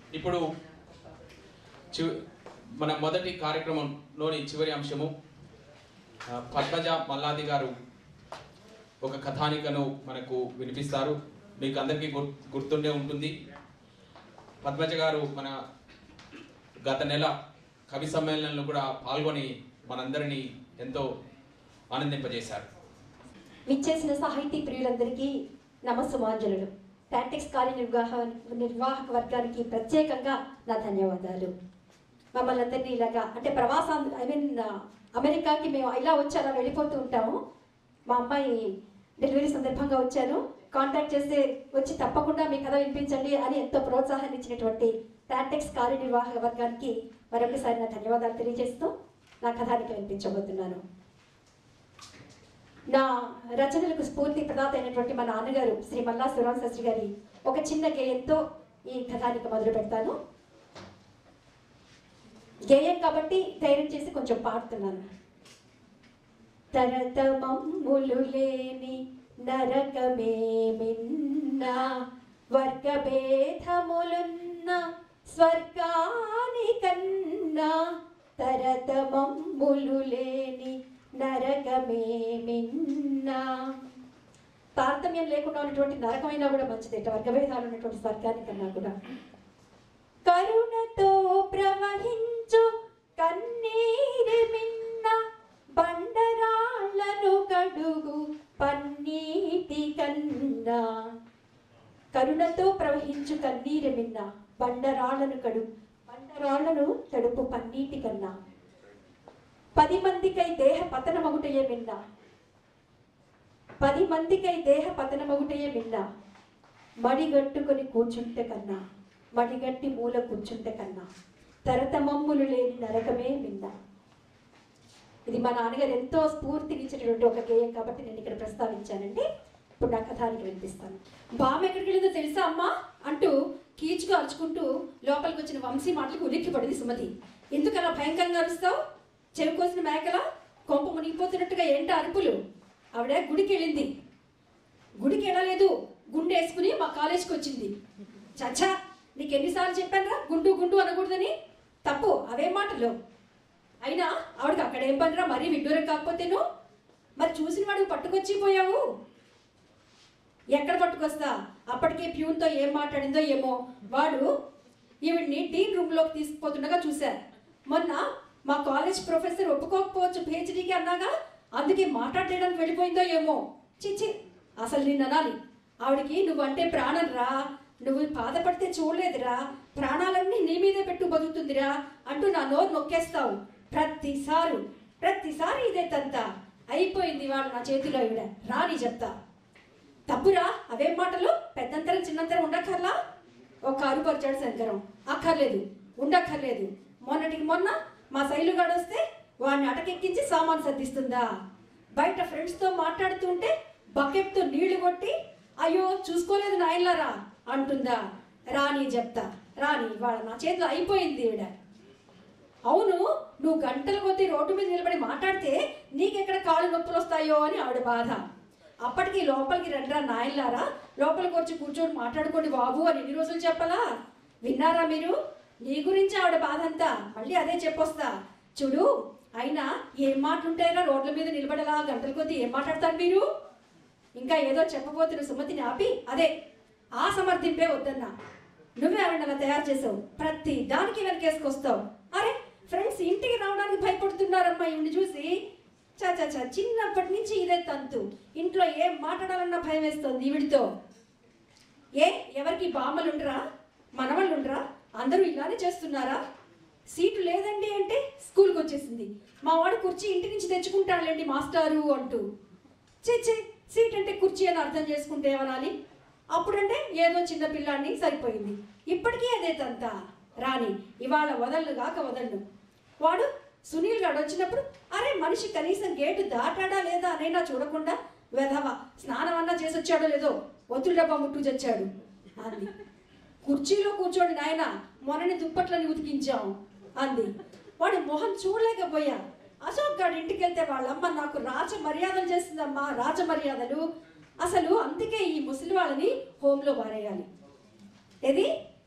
ఇప్పుడు చి మన మొదటి కార్యక్రమంలోని చివరి అంశము ఆ, పద్మజ మల్లాది గారు ఒక కథానికను మనకు వినిపిస్తారు మీకు అందరికీ గుర్- గుర్తుండే ఉంటుంది పద్మజ గారు మన గత నెల కవి సమ్మేళనంలో కూడా పాల్గొని మనందరినీ ఎంతో ఆనందింపజేశారు విచ్చేసిన సాహితీ ప్రియులందరికీ నమస్సుమాంజలులు టాటిక్స్ కార్యనిర్వాహ నిర్వాహక వర్గానికి ప్రత్యేకంగా నా ధన్యవాదాలు మమ్మల్ని అందరినీ ఇలాగా అంటే ప్రవాసం ఐ మీన్ అమెరికాకి మేము ఇలా వచ్చి అలా వెళ్ళిపోతూ ఉంటాము మా అమ్మాయి డెలివరీ సందర్భంగా వచ్చాను కాంటాక్ట్ చేస్తే వచ్చి తప్పకుండా మీ కథ వినిపించండి అని ఎంతో ప్రోత్సాహాన్ని ఇచ్చినటువంటి టాటిక్స్ కార్యనిర్వాహక వర్గానికి మరొకసారి నా ధన్యవాదాలు తెలియజేస్తూ నా కథానికి వినిపించబోతున్నాను నా రచనలకు స్ఫూర్తి ప్రదాత అయినటువంటి మా నాన్నగారు శ్రీ మల్లా శివరామ శాస్త్రి గారి ఒక చిన్న గేయంతో ఈ కథానిక మొదలు పెడతాను గేయం కాబట్టి ధైర్యం చేసి కొంచెం పాడుతున్నాను తరతమమ్ములు లేని నరకమేమిన్న వర్గభేదములున్న స్వర్గానికన్నా తరతమమ్ములు లేని నరకమేమిన్నా తారతమ్యం లేకుండా ఉన్నటువంటి నరకమైనా కూడా మంచిదేట వర్గభేదాలు ఉన్నటువంటి స్వర్గానికన్నా కూడా కరుణతో ప్రవహించు కన్నీరి మిన్న బండరాళ్లను కడుగు పన్నీటి కన్నా కరుణతో ప్రవహించు కన్నీరి మిన్న బండరాళ్లను కడుగు బండరాళ్లను తడుపు పన్నీటి కన్నా పది మందికై దేహ పతనమగుటయే మిన్న పది మందికై దేహ పతనమగుటయే మిన్న మడిగట్టుకొని కూర్చుంటే కన్నా మడిగట్టి మూల కూర్చుంటే కన్నా తరతమమ్ములు లేని నరకమే మిన్న ఇది మా నాన్నగారు ఎంతో స్ఫూర్తినిచ్చినటువంటి ఒక గేయం కాబట్టి నేను ఇక్కడ ప్రస్తావించానండి ఇప్పుడు నా కథానికి వినిపిస్తాను బామ్మ ఎక్కడికి వెళ్ళిందో తెలుసా అమ్మా అంటూ కీచుకు అరుచుకుంటూ లోపలికి వచ్చిన వంశీ మాటలకు ఉలిక్కి పడింది సుమతి ఎందుకు అలా భయంకరంగా అరుస్తావు చెవి కోసిన మేకల కొంప మునిగిపోతున్నట్టుగా ఏంట అరుపులు ఆవిడ గుడికి వెళ్ళింది గుడికి వెళ్ళలేదు గుండె వేసుకుని మా కాలేజ్కి వచ్చింది చచ్చా నీకు ఎన్నిసార్లు చెప్పానురా గుండు గుండు అనకూడదని తప్పు అవే మాటలు అయినా ఆవిడకి అక్కడ ఏం పనిరా మరీ విడ్డూరం కాకపోతేను మరి చూసిన వాడు పట్టుకొచ్చి పోయావు ఎక్కడ పట్టుకొస్తా అప్పటికే ప్యూన్తో ఏం మాట్లాడిందో ఏమో వాడు ఈవిడ్ని డీన్ రూమ్లోకి తీసుకుపోతుండగా చూశారు మొన్న మా కాలేజ్ ప్రొఫెసర్ ఒప్పుకోకపోవచ్చు పిహెచ్డీకి అన్నాగా అందుకే మాట్లాడడానికి వెళ్ళిపోయిందో ఏమో చిచ్చి అసలు నిన్ను అనాలి ఆవిడకి నువ్వంటే ప్రాణం రా నువ్వు బాధపడితే చూడలేదురా ప్రాణాలన్నీ నీ మీదే పెట్టు బతుకుతుందిరా అంటూ నా నోరు నొక్కేస్తావు ప్రతిసారి ప్రతిసారి ఇదే తంత అయిపోయింది వాడు నా చేతిలో ఇవిడ రాని చెప్తా తప్పురా అవేం మాటలు పెద్దంతరం చిన్నంతరం ఉండక్కర్లా ఒక అరుపరిచాడు శంకరం అక్కర్లేదు ఉండక్కర్లేదు మొన్నటికి మొన్న మా శైలుగాడు వస్తే వాడిని అటకెక్కించి సామాన్ సర్దిస్తుందా బయట ఫ్రెండ్స్తో మాట్లాడుతుంటే బకెట్తో నీళ్లు కొట్టి అయ్యో చూసుకోలేదు నాయన్లారా అంటుందా రాని చెప్తా రాని వాళ్ళ నా చేతిలో అయిపోయింది ఈవిడ అవును నువ్వు గంటల కొద్దీ రోడ్డు మీద నిలబడి మాట్లాడితే నీకెక్కడ కాళ్ళు నొప్పులు వస్తాయో అని ఆవిడ బాధ అప్పటికి లోపలికి రండిరా నాయన్లారా లోపలికి వచ్చి కూర్చొని మాట్లాడుకోండి బాబు అని ఎన్ని రోజులు చెప్పలా విన్నారా మీరు నీ గురించి ఆవిడ బాధ అంతా మళ్ళీ అదే చెప్పొస్తా చూడు అయినా ఏం మాటలుంటాయినా రోడ్ల మీద నిలబడలా గంటల కొద్దీ ఏం మాట్లాడతారు మీరు ఇంకా ఏదో చెప్పబోతున్న సుమతిని ఆపి అదే ఆ సమర్థింపే వద్దన్నా నువ్వే ఆవిడ అలా తయారు చేసావు ప్రతి దానికి వెనకేసుకొస్తావు అరే ఫ్రెండ్స్ ఇంటికి రావడానికి భయపడుతున్నారమ్మా ఈవిని చూసి చా చా చా చిన్నప్పటి నుంచి ఇదే తంతు ఇంట్లో ఏం మాట్లాడాలన్నా భయం వేస్తుంది ఈవిడితో ఏ ఎవరికి బామ్మలుండరా మనవాళ్ళుండరా అందరూ ఇలానే చేస్తున్నారా సీటు లేదండి అంటే స్కూల్కి వచ్చేసింది మా వాడు కుర్చీ ఇంటి నుంచి తెచ్చుకుంటాడులేండి మాస్టారు అంటూ చే చే సీట్ అంటే కుర్చీ అని అర్థం చేసుకుంటే ఏమనాలి అప్పుడంటే ఏదో చిన్న పిల్లాన్ని సరిపోయింది ఇప్పటికీ అదే తంత రాని ఇవాళ వదలను కాక వదలను వాడు సునీల్ గాడు వచ్చినప్పుడు అరే మనిషి కనీసం గేటు దాటాడా లేదా అనైనా చూడకుండా వెధవ స్నానం అన్నా చేసి వచ్చాడో లేదో ఒత్తిడి డబ్బా ముట్టు చచ్చాడు అంది కుర్చీలో కూర్చోండి నాయన మొన్నని దుప్పట్లని ఉతికించాం అంది వాడు మొహం చూడలేకపోయా అశోక్ గారి ఇంటికి వెళ్తే వాళ్ళమ్మ నాకు రాజ మర్యాదలు చేస్తుందమ్మా రాజ మర్యాదలు అసలు అందుకే ఈ ముసలి వాళ్ళని హోంలో పారేయాలి ఏది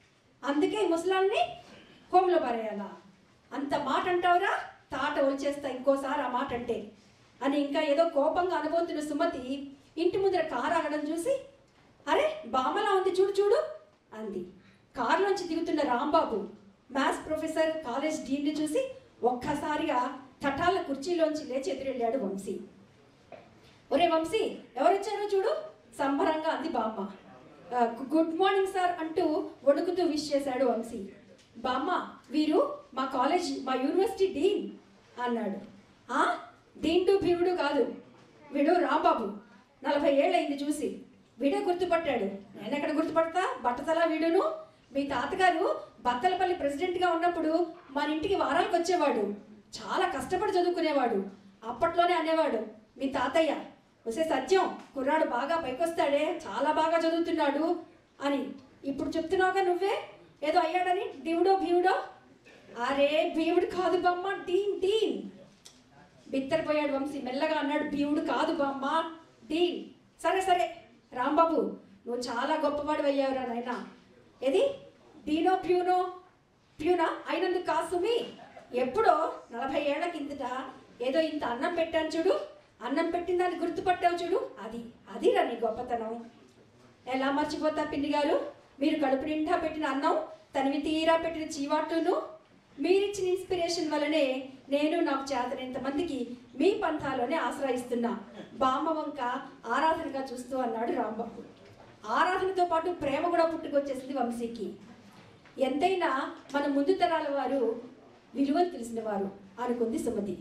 అందుకే ఈ ముసలాన్ని హోమ్లో పరేయాలా అంత మాట అంటావురా తాట వచ్చేస్తా ఇంకోసారి ఆ మాట అంటే అని ఇంకా ఏదో కోపంగా అనుభూతున్న సుమతి ఇంటి ముందర కారు ఆగడం చూసి అరే బామ్మలా ఉంది చూడు చూడు అంది కారులోంచి దిగుతున్న రాంబాబు మ్యాథ్స్ ప్రొఫెసర్ కాలేజ్ డీన్ని చూసి ఒక్కసారిగా తటాల కుర్చీలోంచి లేచి ఎదురెళ్ళాడు వంశీ ఒరే వంశీ ఎవరొచ్చారో చూడు సంబరంగా అంది బామ్మ "ఆ, గుడ్ మార్నింగ్ సార్ అంటూ వణుకుతూ విష్ చేశాడు వంశీ బామ్మ వీరు మా కాలేజ్ మా యూనివర్సిటీ డీన్ అన్నాడు ఆ డీన్ టు భీముడు కాదు వీడు రాంబాబు నలభై ఏళ్ళయింది చూసి వీడే గుర్తుపట్టాడు నేను ఎక్కడ గుర్తుపడతా బట్టతల వీడును మీ తాతగారు బత్తలపల్లి ప్రెసిడెంట్గా ఉన్నప్పుడు మన ఇంటికి వారానికి వచ్చేవాడు చాలా కష్టపడి చదువుకునేవాడు అప్పట్లోనే అనేవాడు మీ తాతయ్య వసే సత్యం కుర్రాడు బాగా పైకొస్తాడే చాలా బాగా చదువుతున్నాడు అని ఇప్పుడు చెప్తున్నావుగా నువ్వే ఏదో అయ్యాడని దేవుడో భీముడో అరే భీముడు కాదు బమ్మ డీన్ డీన్ బిత్తరపోయాడు వంశీ మెల్లగా అన్నాడు భీముడు కాదు బామ్మ డీన్ సరే సరే రాంబాబు నువ్వు చాలా గొప్పవాడు అయ్యావురా నాయనా ఏది డీనో ప్యూనో ప్యూనా అయినందుకు కాదు సుమి ఎప్పుడో నలభై ఏళ్ల కిందట ఏదో ఇంత అన్నం పెట్టాను చూడు అన్నం పెట్టిన దాన్ని గుర్తుపట్టావు చూడు అది అది రా నీ గొప్పతనం ఎలా మర్చిపోతా పిన్ని గారు మీరు కడుపు నిండా పెట్టిన అన్నం తనివి తీరా పెట్టిన చీవాట్లును మీరిచ్చిన ఇన్స్పిరేషన్ వల్లనే నేను నాకు చేతనంత మందికి మీ పంథాలోనే ఆశ్రయిస్తున్నా బామ్మ వంక ఆరాధనగా చూస్తూ అన్నాడు రాంబాబు ఆరాధనతో పాటు ప్రేమ కూడా పుట్టుకొచ్చేసింది వంశీకి ఎంతైనా మన ముందు తరాల వారు విలువలు తెలిసిన వారు అనుకుంది సుమతి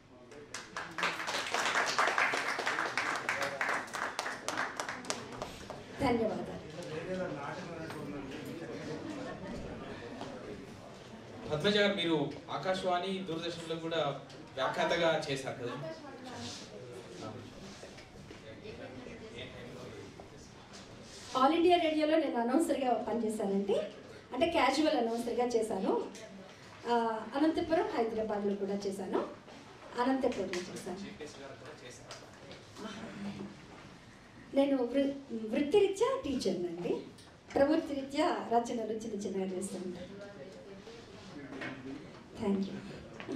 ధన్యవాదాలు పద్మజ గారు మీరు ఆకాశవాణి దూరదర్శన్లో కూడా వ్యాఖ్యాతగా చేశారు కదా ఆల్ ఇండియా రేడియోలో నేను అనౌన్సర్గా పనిచేశానండి అంటే క్యాజువల్ అనౌన్సర్గా చేశాను ఆ, అనంతపురం హైదరాబాద్లో కూడా చేశాను అనంతపురంలో చేశాను నేను వృ వృత్తిరీత్యా టీచర్ని అండి ప్రవృత్తిరీత్యా రచనలు చిన్న చిన్నగా చేస్తుంటాను థ్యాంక్ యూ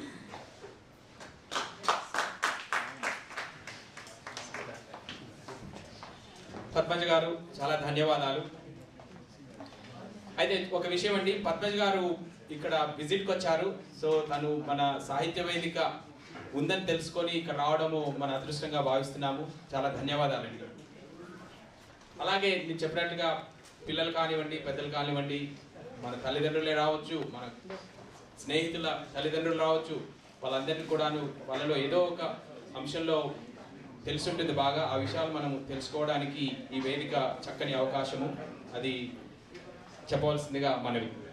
పద్మజ గారు చాలా ధన్యవాదాలు అయితే ఒక విషయం అండి పద్మజ గారు ఇక్కడ విజిట్కి వచ్చారు సో తను మన సాహిత్య వేదిక ఉందని తెలుసుకొని ఇక్కడ రావడము మన అదృష్టంగా భావిస్తున్నాము చాలా ధన్యవాదాలండి అలాగే నేను చెప్పినట్టుగా పిల్లలు కానివ్వండి పెద్దలు కానివ్వండి మన తల్లిదండ్రులే రావచ్చు మన స్నేహితుల తల్లిదండ్రులు రావచ్చు వాళ్ళందరినీ కూడాను వాళ్ళలో ఏదో ఒక అంశంలో తెలుసుంటుంది బాగా ఆ విషయాలు మనం తెలుసుకోవడానికి ఈ వేదిక చక్కని అవకాశము అది చెప్పవలసిందిగా మనవి